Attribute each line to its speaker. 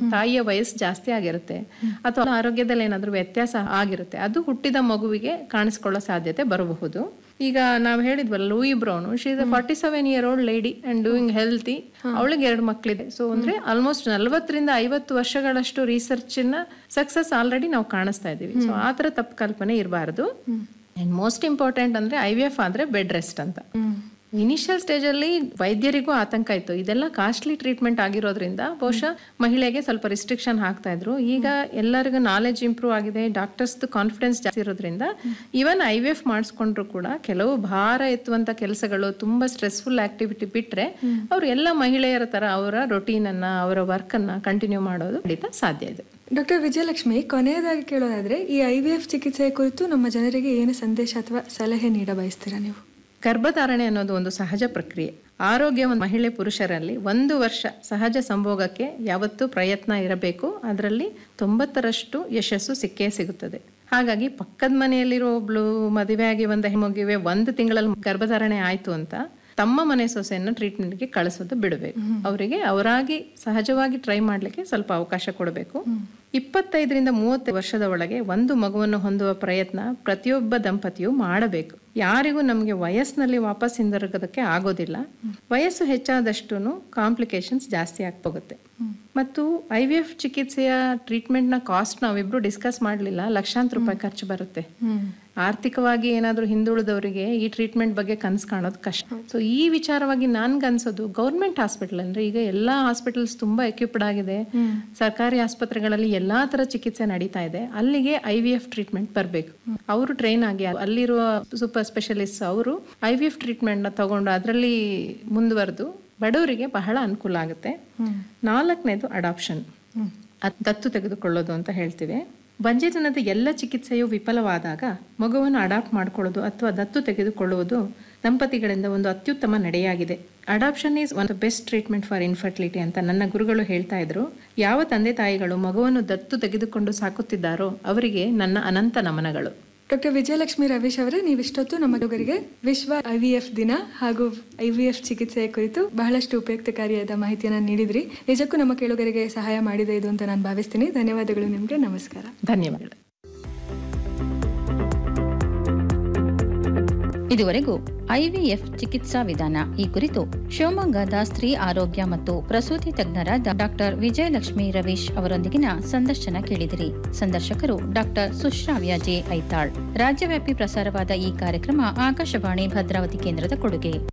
Speaker 1: ತಾಯಿಯ ವಯಸ್ಸು ಜಾಸ್ತಿ ಆಗಿರುತ್ತೆ ಅಥವಾ ಆರೋಗ್ಯದಲ್ಲಿ ಏನಾದರೂ ವ್ಯತ್ಯಾಸ ಆಗಿರುತ್ತೆ ಅದು ಹುಟ್ಟಿದ ಮಗುವಿಗೆ ಕಾಣಿಸ್ಕೊಳ್ಳೋ ಸಾಧ್ಯತೆ ಬರಬಹುದು ಈಗ ನಾವು ಹೇಳಿದ್ವಲ್ಲ Louis Brown she is forty seven year old lady and doing healthy ಅವಳಿಗೆ ಎರಡು ಮಕ್ಕಳಿದೆ ಸೊ ಅಂದ್ರೆ ಆಲ್ಮೋಸ್ಟ್ ನಲವತ್ತರಿಂದ ಐವತ್ತು ವರ್ಷಗಳಷ್ಟು ರಿಸರ್ಚ್ ನ ಸಕ್ಸಸ್ ಆಲ್ರೆಡಿ ನಾವು ಕಾಣಿಸ್ತಾ ಇದೀವಿ ಸೊ ಆ ಥರ ತಪ್ಪು ಕಲ್ಪನೆ ಇರಬಾರ್ದು ಅಂಡ್ ಮೋಸ್ಟ್ ಇಂಪಾರ್ಟೆಂಟ್ ಅಂದ್ರೆ ಐ ವಿ ಎಫ್ ಆದ್ರೆ ಬೆಡ್ ರೆಸ್ಟ್ ಅಂತ ಇನಿಷಿಯಲ್ ಸ್ಟೇಜ್ ಅಲ್ಲಿ ವೈದ್ಯರಿಗೂ ಆತಂಕ ಇತ್ತು ಇದೆಲ್ಲ ಕಾಸ್ಟ್ಲಿ ಟ್ರೀಟ್ಮೆಂಟ್ ಆಗಿರೋದ್ರಿಂದ ಬಹುಶಃ ಮಹಿಳೆಗೆ ಸ್ವಲ್ಪ ರಿಸ್ಟ್ರಿಕ್ಷನ್ ಹಾಕ್ತಾ ಇದ್ರು ಈಗ ಎಲ್ಲರಿಗೂ ನಾಲೆಜ್ ಇಂಪ್ರೂವ್ ಆಗಿದೆ ಡಾಕ್ಟರ್ಸ್ ಕಾನ್ಫಿಡೆನ್ಸ್ ಜಾಸ್ತಿ ಇರೋದ್ರಿಂದ ಈವನ್ ಐ ವಿ ಎಫ್ ಮಾಡಿಸ್ಕೊಂಡ್ರು ಕೂಡ ಕೆಲವು ಭಾರ ಎತ್ತುವಂತ ಕೆಲಸಗಳು ತುಂಬಾ ಸ್ಟ್ರೆಸ್ಫುಲ್ ಆಕ್ಟಿವಿಟಿ ಬಿಟ್ರೆ ಅವ್ರು ಎಲ್ಲ ಮಹಿಳೆಯರ ತರ ಅವರ ರೊಟೀನ್ ಅನ್ನ ಅವರ ವರ್ಕ್ ಅನ್ನ ಕಂಟಿನ್ಯೂ ಮಾಡೋದು ಖಂಡಿತ ಸಾಧ್ಯ ಇದೆ
Speaker 2: ಡಾಕ್ಟರ್ ವಿಜಯಲಕ್ಷ್ಮಿ ಕೊನೆಯದಾಗಿ ಕೇಳೋದಾದ್ರೆ ಈ ಐ ವಿ ಎಫ್ ಚಿಕಿತ್ಸೆಯ ಕುರಿತು ನಮ್ಮ ಜನರಿಗೆ ಏನು ಸಂದೇಶ ಅಥವಾ ಸಲಹೆ ನೀಡ ಬಯಸ್ತೀರಾ ನೀವು
Speaker 1: ಗರ್ಭಧಾರಣೆ ಅನ್ನೋದು ಒಂದು ಸಹಜ ಪ್ರಕ್ರಿಯೆ ಆರೋಗ್ಯವಂತ ಮಹಿಳೆ ಪುರುಷರಲ್ಲಿ ಒಂದು ವರ್ಷ ಸಹಜ ಸಂಭೋಗಕ್ಕೆ ಯಾವತ್ತೂ ಪ್ರಯತ್ನ ಇರಬೇಕು ಅದರಲ್ಲಿ ತೊಂಬತ್ತರಷ್ಟು ಯಶಸ್ಸು ಸಿಕ್ಕೇ ಸಿಗುತ್ತದೆ ಹಾಗಾಗಿ ಪಕ್ಕದ ಮನೆಯಲ್ಲಿರೋ ಒಬ್ಳು ಮದುವೆಯಾಗಿ ಒಂದು ಹೆಣ್ಮಗುವೆ ಒಂದು ತಿಂಗಳಲ್ಲಿ ಗರ್ಭಧಾರಣೆ ಆಯ್ತು ಅಂತ ತಮ್ಮ ಮನೆ ಸೊಸೆಯನ್ನು ಟ್ರೀಟ್ಮೆಂಟ್ಗೆ ಕಳಿಸೋದು ಬಿಡಬೇಕು ಅವರಿಗೆ ಅವರಾಗಿ ಸಹಜವಾಗಿ ಟ್ರೈ ಮಾಡಲಿಕ್ಕೆ ಸ್ವಲ್ಪ ಅವಕಾಶ ಕೊಡಬೇಕು ಇಪ್ಪತ್ತೈದರಿಂದ ಮೂವತ್ತು ವರ್ಷದ ಒಳಗೆ ಒಂದು ಮಗುವನ್ನು ಹೊಂದುವ ಪ್ರಯತ್ನ ಪ್ರತಿಯೊಬ್ಬ ದಂಪತಿಯು ಮಾಡಬೇಕು ಯಾರಿಗೂ ನಮಗೆ ವಯಸ್ಸಿನಲ್ಲಿ ವಾಪಸ್ ಹಿಂದಿರುಗೋದಕ್ಕೆ ಆಗೋದಿಲ್ಲ ವಯಸ್ಸು ಹೆಚ್ಚಾದಷ್ಟು ಕಾಂಪ್ಲಿಕೇಶನ್ಸ್ ಜಾಸ್ತಿ ಆಗ್ಬೋಗುತ್ತೆ ಮತ್ತು ಐ ವಿ ಎಫ್ ಚಿಕಿತ್ಸೆಯ ಟ್ರೀಟ್ಮೆಂಟ್ನ ಕಾಸ್ಟ್ ನಾವಿಬ್ರು ಡಿಸ್ಕಸ್ ಮಾಡಲಿಲ್ಲ ಲಕ್ಷಾಂತರ ರೂಪಾಯಿ ಖರ್ಚು ಬರುತ್ತೆ ಆರ್ಥಿಕವಾಗಿ ಏನಾದರೂ ಹಿಂದುಳಿದವರಿಗೆ ಈ ಟ್ರೀಟ್ಮೆಂಟ್ ಬಗ್ಗೆ ಕನಸು ಕಾಣೋದು ಕಷ್ಟ ಸೊ ಈ ವಿಚಾರವಾಗಿ ನನ್ಗನ್ಸೋದು ಗೌರ್ಮೆಂಟ್ ಹಾಸ್ಪಿಟಲ್ ಅಂದ್ರೆ ಈಗ ಎಲ್ಲಾ ಹಾಸ್ಪಿಟಲ್ಸ್ ತುಂಬಾ ಎಕ್ವಿಪ್ಡ್ ಆಗಿದೆ ಸರ್ಕಾರಿ ಆಸ್ಪತ್ರೆಗಳಲ್ಲಿ ಎಲ್ಲಾ ತರ ಚಿಕಿತ್ಸೆ ನಡೀತಾ ಇದೆ ಅಲ್ಲಿಗೆ ಐ ವಿ ಎಫ್ ಟ್ರೀಟ್ಮೆಂಟ್ ಬರಬೇಕು ಅವರು ಟ್ರೈನ್ ಆಗಿ ಅಲ್ಲಿರುವ ಸೂಪರ್ ಸ್ಪೆಷಲಿಸ್ಟ್ ಅವರು ಐ ವಿ ಎಫ್ ಟ್ರೀಟ್ಮೆಂಟ್ ನ ತಗೊಂಡು ಅದರಲ್ಲಿ ಮುಂದುವರೆದು ಬಡವರಿಗೆ ಬಹಳ ಅನುಕೂಲ ಆಗುತ್ತೆ ನಾಲ್ಕನೇದು ಅಡಾಪ್ಷನ್ ದತ್ತು ತೆಗೆದುಕೊಳ್ಳೋದು ಅಂತ ಹೇಳ್ತೀವಿ ಬಂಜೆತನದ ಎಲ್ಲ ಚಿಕಿತ್ಸೆಯು ವಿಫಲವಾದಾಗ ಮಗುವನ್ನು ಅಡಾಪ್ಟ್ ಮಾಡ್ಕೊಳ್ಳೋದು ಅಥವಾ ದತ್ತು ತೆಗೆದುಕೊಳ್ಳುವುದು ದಂಪತಿಗಳಿಂದ ಒಂದು ಅತ್ಯುತ್ತಮ ನಡೆಯಾಗಿದೆ adoption is one the best treatment for infertility ಅಂತ ನನ್ನ ಗುರುಗಳು ಹೇಳ್ತಾ ಇದ್ರು ಯಾವ ತಂದೆ ತಾಯಿಗಳು ಮಗುವನ್ನು ದತ್ತು ತೆಗೆದುಕೊಂಡು ಸಾಕುತ್ತಿದ್ದಾರೋ ಅವರಿಗೆ ನನ್ನ ಅನಂತ ನಮನಗಳು
Speaker 2: ಡಾಕ್ಟರ್ ವಿಜಯಲಕ್ಷ್ಮಿ ರವೀಶ್ ಅವರೇ ನೀವಿಷ್ಟೊತ್ತು ನಮ್ಮ ಹುಡುಗರಿಗೆ ವಿಶ್ವ ಐ ವಿ ಎಫ್ ದಿನ ಹಾಗೂ ಐ ವಿ ಎಫ್ ಚಿಕಿತ್ಸೆಯ ಕುರಿತು ಬಹಳಷ್ಟು ಉಪಯುಕ್ತಕಾರಿಯಾದ ಮಾಹಿತಿಯನ್ನು ನೀಡಿದ್ರಿ ನಿಜಕ್ಕೂ ನಮ್ಮ ಕೇಳುಗರಿಗೆ ಸಹಾಯ ಮಾಡಿದೆ ಇದು ಅಂತ ನಾನು ಭಾವಿಸ್ತೀನಿ ಧನ್ಯವಾದಗಳು ನಿಮಗೆ ನಮಸ್ಕಾರ
Speaker 1: ಧನ್ಯವಾದಗಳು
Speaker 3: ಇದುವರೆಗೂ ಐವಿಎಫ್ ಚಿಕಿತ್ಸಾ ವಿಧಾನ ಈ ಕುರಿತು ಶಿವಮೊಗ್ಗದ ಸ್ತ್ರೀ ಆರೋಗ್ಯ ಮತ್ತು ಪ್ರಸೂತಿ ತಜ್ಞರಾದ ಡಾಕ್ಟರ್ ವಿಜಯಲಕ್ಷ್ಮಿ ರವೀಶ್ ಅವರೊಂದಿಗಿನ ಸಂದರ್ಶನ ಕೇಳಿದಿರಿ ಸಂದರ್ಶಕರು ಡಾಕ್ಟರ್ ಸುಶ್ರಾವ್ಯ ಜೆ ಐತಾಳ್ ರಾಜ್ಯವ್ಯಾಪಿ ಪ್ರಸಾರವಾದ ಈ ಕಾರ್ಯಕ್ರಮ ಆಕಾಶವಾಣಿ ಭದ್ರಾವತಿ ಕೇಂದ್ರದ ಕೊಡುಗೆ